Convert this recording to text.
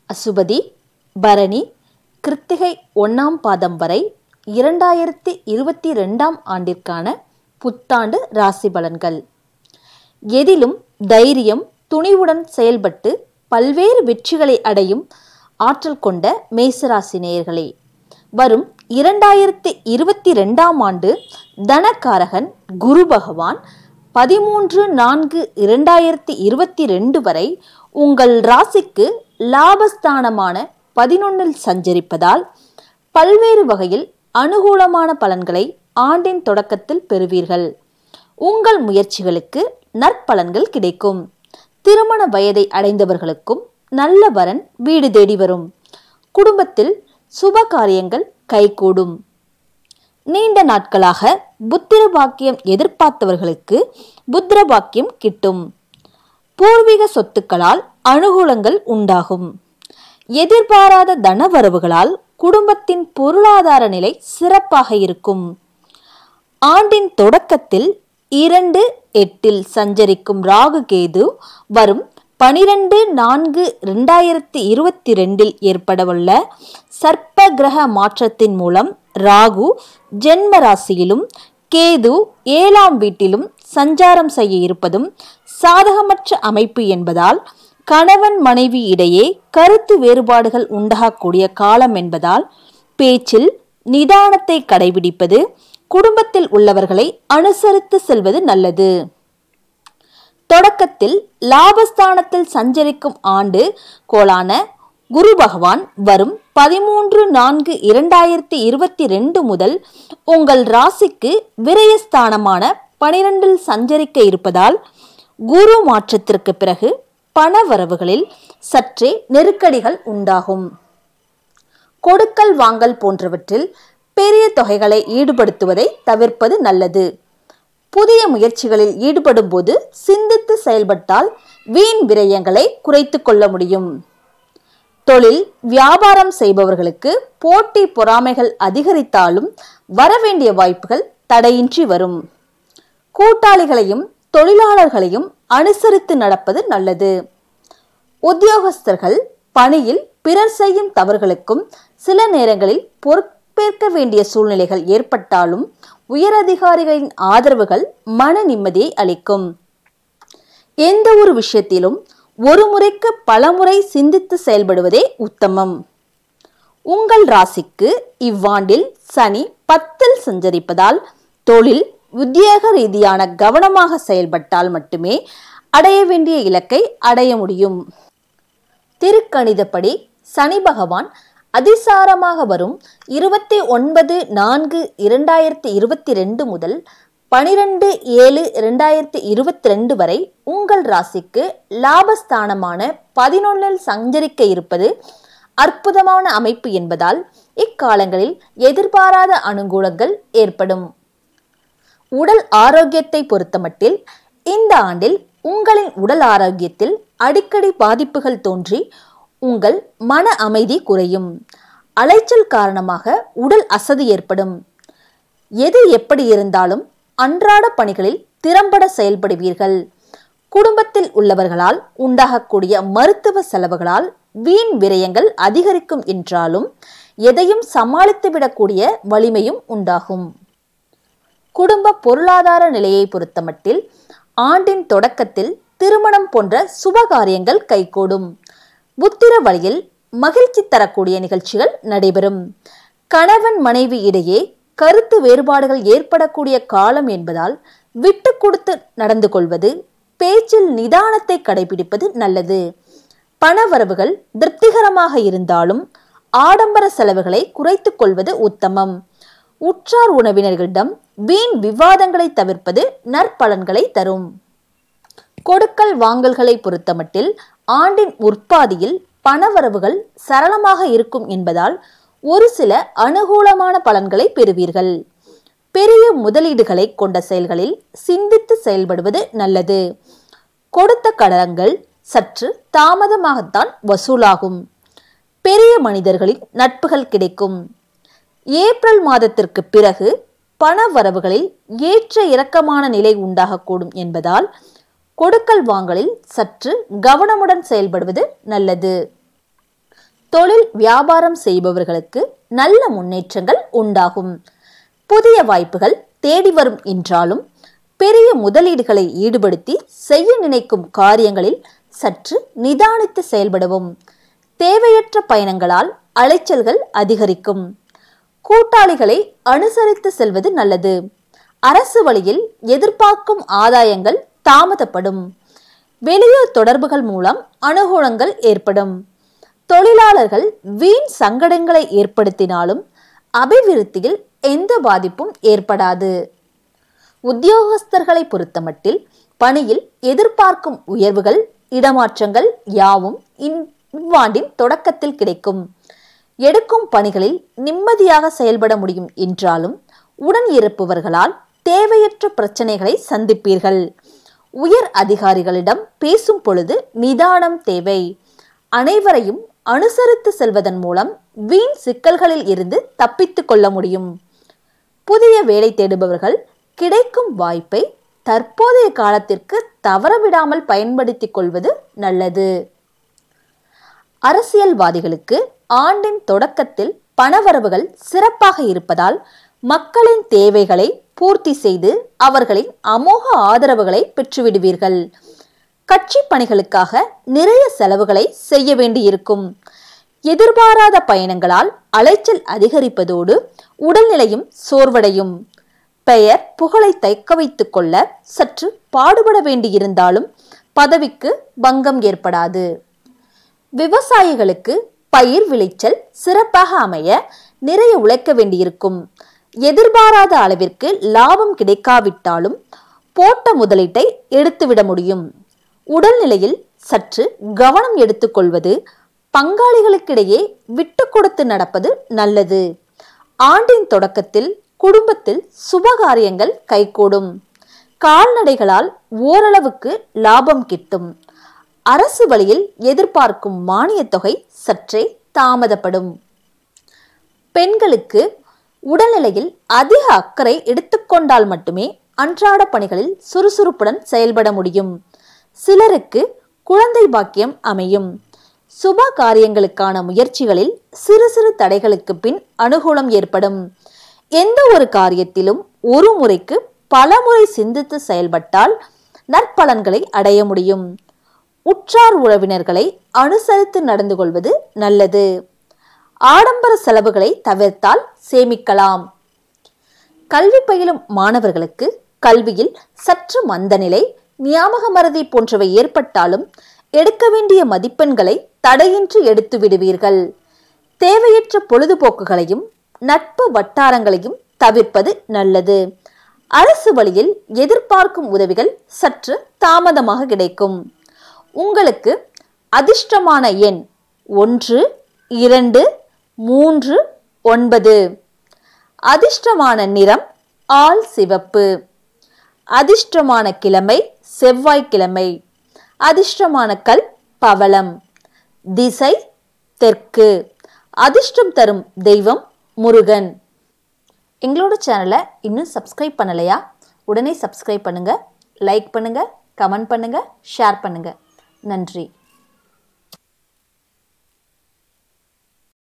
அசுபதி பரணி கிருத்திகை ஒன்றாம் பாதம் வரை இரண்டாயிரத்தி இருபத்தி ரெண்டாம் ஆண்டிற்கான புத்தாண்டு ராசி பலன்கள் எதிலும் தைரியம் துணிவுடன் செயல்பட்டு பல்வேறு வெற்றிகளை அடையும் ஆற்றல் கொண்ட மேசராசி நேயர்களே வரும் இரண்டாயிரத்தி இருபத்தி ரெண்டாம் ஆண்டு தனக்காரகன் குரு பகவான் பதிமூன்று நான்கு இரண்டாயிரத்தி இருபத்தி ரெண்டு வரை உங்கள் ராசிக்கு லாபஸ்தானமான பதினொன்னில் சஞ்சரிப்பதால் பல்வேறு வகையில் அனுகூலமான பலன்களை ஆண்டின் தொடக்கத்தில் பெறுவீர்கள் உங்கள் முயற்சிகளுக்கு நற்பலன்கள் கிடைக்கும் திருமண வயதை அடைந்தவர்களுக்கும் நல்ல வரன் வீடு தேடி வரும் குடும்பத்தில் சுப காரியங்கள் கைகூடும் நீண்ட நாட்களாக புத்திர பாக்கியம் எதிர்பார்த்தவர்களுக்கு புத்திர பாக்கியம் கிட்டும் பூர்வீக சொத்துக்களால் அனுகூலங்கள் உண்டாகும் எதிர்பாராத தனவரவுகளால் குடும்பத்தின் பொருளாதார நிலை சிறப்பாக இருக்கும் ஆண்டின் தொடக்கத்தில் இரண்டு எட்டில் சஞ்சரிக்கும் ராகு கேது வரும் பனிரெண்டு நான்கு ரெண்டாயிரத்தி இருபத்தி ரெண்டில் ஏற்படவுள்ள சர்ப்ப கிரக மாற்றத்தின் மூலம் ராகு ஜென்ம ராசியிலும் கேது ஏழாம் வீட்டிலும் சஞ்சாரம் செய்ய இருப்பதும் சாதகமற்ற அமைப்பு என்பதால் கணவன் மனைவி இடையே கருத்து வேறுபாடுகள் உண்டாகக்கூடிய காலம் என்பதால் பேச்சில் நிதானத்தை கடைபிடிப்பது குடும்பத்தில் உள்ளவர்களை அனுசரித்து செல்வது நல்லது தொடக்கத்தில் லாபஸ்தானத்தில் சஞ்சரிக்கும் ஆண்டு கோளான குரு பகவான் வரும் பதிமூன்று நான்கு இரண்டாயிரத்தி இருபத்தி ரெண்டு முதல் உங்கள் ராசிக்கு விரயஸ்தானமான பனிரெண்டில் சஞ்சரிக்க இருப்பதால் குரு மாற்றத்திற்கு பிறகு பண வரவுகளில் சற்றே நெருக்கடிகள் உண்டாகும் கொடுக்கல் வாங்கல் போன்றவற்றில் பெரிய தொகைகளை ஈடுபடுத்துவதை தவிர்ப்பது நல்லது புதிய முயற்சிகளில் ஈடுபடும் போது சிந்தித்து செயல்பட்டால் வீண் விரயங்களை குறைத்து கொள்ள முடியும் தொழில் வியாபாரம் செய்பவர்களுக்கு போட்டி பொறாமைகள் அதிகரித்தாலும் வரவேண்டிய வாய்ப்புகள் தடையின்றி வரும் கூட்டாளிகளையும் தொழிலாளர்களையும் அனுசரித்து நடப்பது நல்லது உத்தியோகஸ்தர்கள் பணியில் பிறர் செய்யும் தவறுகளுக்கும் சில நேரங்களில் பொறுப்பேற்க வேண்டிய சூழ்நிலைகள் ஏற்பட்டாலும் உயரதிகாரிகளின் ஆதரவுகள் மன நிம்மதியை அளிக்கும் எந்த ஒரு விஷயத்திலும் ஒரு முறைக்கு பலமுறை சிந்தித்து செயல்படுவதே உத்தமம் உங்கள் ராசிக்கு இவ்வாண்டில் சனி பத்தில் சஞ்சரிப்பதால் தொழில் உத்தியோக ரீதியான கவனமாக செயல்பட்டால் மட்டுமே அடைய வேண்டிய இலக்கை அடைய முடியும் திருக்கணிதப்படி சனி பகவான் அதிசாரமாக வரும் இருபத்தி ஒன்பது நான்கு இரண்டாயிரத்தி இருபத்தி ரெண்டு முதல் பனிரெண்டு ஏழு இரண்டாயிரத்தி இருபத்தி ரெண்டு வரை உங்கள் ராசிக்கு லாபஸ்தானமான பதினொன்னில் சஞ்சரிக்க இருப்பது அற்புதமான அமைப்பு என்பதால் இக்காலங்களில் எதிர்பாராத அனுகூலங்கள் ஏற்படும் உடல் ஆரோக்கியத்தை பொறுத்தமட்டில் இந்த ஆண்டில் உங்களின் உடல் ஆரோக்கியத்தில் அடிக்கடி பாதிப்புகள் தோன்றி உங்கள் மன அமைதி குறையும் அலைச்சல் காரணமாக உடல் அசதி ஏற்படும் எது எப்படி இருந்தாலும் அன்றாட பணிகளில் திறம்பட செயல்படுவீர்கள் குடும்பத்தில் உள்ளவர்களால் உண்டாகக்கூடிய மருத்துவ செலவுகளால் வீண் விரயங்கள் அதிகரிக்கும் என்றாலும் எதையும் சமாளித்துவிடக்கூடிய வலிமையும் உண்டாகும் குடும்ப பொருளாதார நிலையை பொறுத்தமட்டில் ஆண்டின் தொடக்கத்தில் திருமணம் போன்ற சுபகாரியங்கள் கைகூடும் புத்திர வழியில் மகிழ்ச்சி தரக்கூடிய நிகழ்ச்சிகள் நடைபெறும் கணவன் மனைவி இடையே கருத்து வேறுபாடுகள் ஏற்படக்கூடிய காலம் என்பதால் விட்டு கொடுத்து நடந்து கொள்வது பேச்சில் நிதானத்தை கடைபிடிப்பது நல்லது பணவரவுகள் திருப்திகரமாக இருந்தாலும் ஆடம்பர செலவுகளை குறைத்துக் கொள்வது உத்தமம் உற்றார் உணவினர்களிடம் வீண் விவாதங்களை தவிர்ப்பது நற்பலன்களை தரும் கொடுக்கல் வாங்கல்களை பொறுத்தமட்டில் ஆண்டின் உற்பாதியில் பணவரவுகள் சரளமாக இருக்கும் என்பதால் ஒரு சில அனுகூலமான பலன்களை பெறுவீர்கள் பெரிய முதலீடுகளை கொண்ட செயல்களில் சிந்தித்து செயல்படுவது நல்லது கொடுத்த கடன்கள் சற்று தாமதமாகத்தான் வசூலாகும் பெரிய மனிதர்களின் நட்புகள் கிடைக்கும் ஏப்ரல் மாதத்திற்கு பிறகு பண வரவுகளில் ஏற்ற இறக்கமான நிலை உண்டாகக்கூடும் என்பதால் கொடுக்கல் வாங்கலில் சற்று கவனமுடன் செயல்படுவது நல்லது தொழில் வியாபாரம் செய்பவர்களுக்கு நல்ல முன்னேற்றங்கள் உண்டாகும் புதிய வாய்ப்புகள் தேடி வரும் என்றாலும் பெரிய முதலீடுகளை ஈடுபடுத்தி செய்ய நினைக்கும் காரியங்களில் சற்று நிதானித்து செயல்படவும் தேவையற்ற பயணங்களால் அலைச்சல்கள் அதிகரிக்கும் கூட்டாளிகளை அனுசரித்து செல்வது நல்லது அரசு வழியில் எதிர்பார்க்கும் ஆதாயங்கள் தாமதப்படும் வெளியூர் தொடர்புகள் மூலம் அனுகூலங்கள் ஏற்படும் தொழிலாளர்கள் வீண் சங்கடங்களை ஏற்படுத்தினாலும் அபிவிருத்தியில் எந்த பாதிப்பும் ஏற்படாது உத்தியோகஸ்தர்களை பொறுத்தமட்டில் பணியில் எதிர்பார்க்கும் உயர்வுகள் இடமாற்றங்கள் யாவும் இவ்வாண்டின் தொடக்கத்தில் கிடைக்கும் எடுக்கும் பணிகளில் நிம்மதியாக செயல்பட முடியும் என்றாலும் உடன் இருப்பவர்களால் தேவையற்ற பிரச்சனைகளை சந்திப்பீர்கள் உயர் அதிகாரிகளிடம் பேசும் பொழுது நிதானம் தேவை அனைவரையும் அனுசரித்து செல்வதன் மூலம் வீண் சிக்கல்களில் இருந்து தப்பித்துக் கொள்ள முடியும் புதிய வேலை தேடுபவர்கள் கிடைக்கும் வாய்ப்பை தற்போதைய காலத்திற்கு தவறவிடாமல் பயன்படுத்திக் கொள்வது நல்லது அரசியல்வாதிகளுக்கு ஆண்டின் தொடக்கத்தில் பணவரவுகள் சிறப்பாக இருப்பதால் மக்களின் தேவைகளை பூர்த்தி செய்து அவர்களின் அமோக ஆதரவுகளை பெற்றுவிடுவீர்கள் கட்சி பணிகளுக்காக நிறைய செலவுகளை செய்ய வேண்டியிருக்கும் எதிர்பாராத பயணங்களால் அலைச்சல் அதிகரிப்பதோடு உடல்நிலையும் சோர்வடையும் பெயர் புகழை தைக்க வைத்துக் கொள்ள சற்று பாடுபட வேண்டியிருந்தாலும் பதவிக்கு பங்கம் ஏற்படாது விவசாயிகளுக்கு பயிர் விளைச்சல் சிறப்பாக அமைய நிறைய உழைக்க வேண்டியிருக்கும் எதிர்பாராத அளவிற்கு லாபம் கிடைக்காவிட்டாலும் போட்ட முதலீட்டை எடுத்துவிட முடியும் உடல்நிலையில் சற்று கவனம் எடுத்துக்கொள்வது பங்காளிகளுக்கிடையே விட்டு கொடுத்து நடப்பது நல்லது ஆண்டின் தொடக்கத்தில் குடும்பத்தில் சுபகாரியங்கள் கைகூடும் கால்நடைகளால் ஓரளவுக்கு லாபம் கிட்டும் அரசு வழியில் எதிர்பார்க்கும் மானியத் தொகை சற்றே தாமதப்படும் பெண்களுக்கு உடல்நிலையில் அதிக அக்கறை எடுத்துக்கொண்டால் மட்டுமே அன்றாட பணிகளில் சுறுசுறுப்புடன் செயல்பட முடியும் சிலருக்கு குழந்தை பாக்கியம் அமையும் சுப காரியங்களுக்கான முயற்சிகளில் சிறு சிறு தடைகளுக்கு பின் அனுகூலம் ஏற்படும் எந்த ஒரு காரியத்திலும் ஒரு முறைக்கு பல முறை சிந்தித்து செயல்பட்டால் நற்பலன்களை அடைய முடியும் உற்றார் உறவினர்களை அனுசரித்து நடந்து கொள்வது நல்லது ஆடம்பர செலவுகளை தவிர்த்தால் சேமிக்கலாம் கல்வி பயிலும் மாணவர்களுக்கு கல்வியில் சற்று மந்தநிலை ஞாபக மறதி போன்றவை ஏற்பட்டாலும் எடுக்க வேண்டிய மதிப்பெண்களை தடையின்றி எடுத்து விடுவீர்கள் தேவையற்ற பொழுதுபோக்குகளையும் நட்பு வட்டாரங்களையும் தவிர்ப்பது நல்லது அரசு வழியில் எதிர்பார்க்கும் உதவிகள் சற்று தாமதமாக கிடைக்கும் உங்களுக்கு அதிர்ஷ்டமான எண் ஒன்று இரண்டு மூன்று ஒன்பது அதிர்ஷ்டமான நிறம் ஆல் சிவப்பு அதிர்ஷ்டமான கிழமை செவ்வாய்க்கிழமை அதிர்ஷ்டமான கல் பவளம் திசை தெற்கு அதிர்ஷ்டம் தரும் தெய்வம் முருகன் எங்களோட சேனலை இன்னும் சப்ஸ்கிரைப் பண்ணலையா உடனே சப்ஸ்கிரைப் பண்ணுங்க லைக் பண்ணுங்க கமெண்ட் பண்ணுங்க ஷேர் பண்ணுங்க நன்றி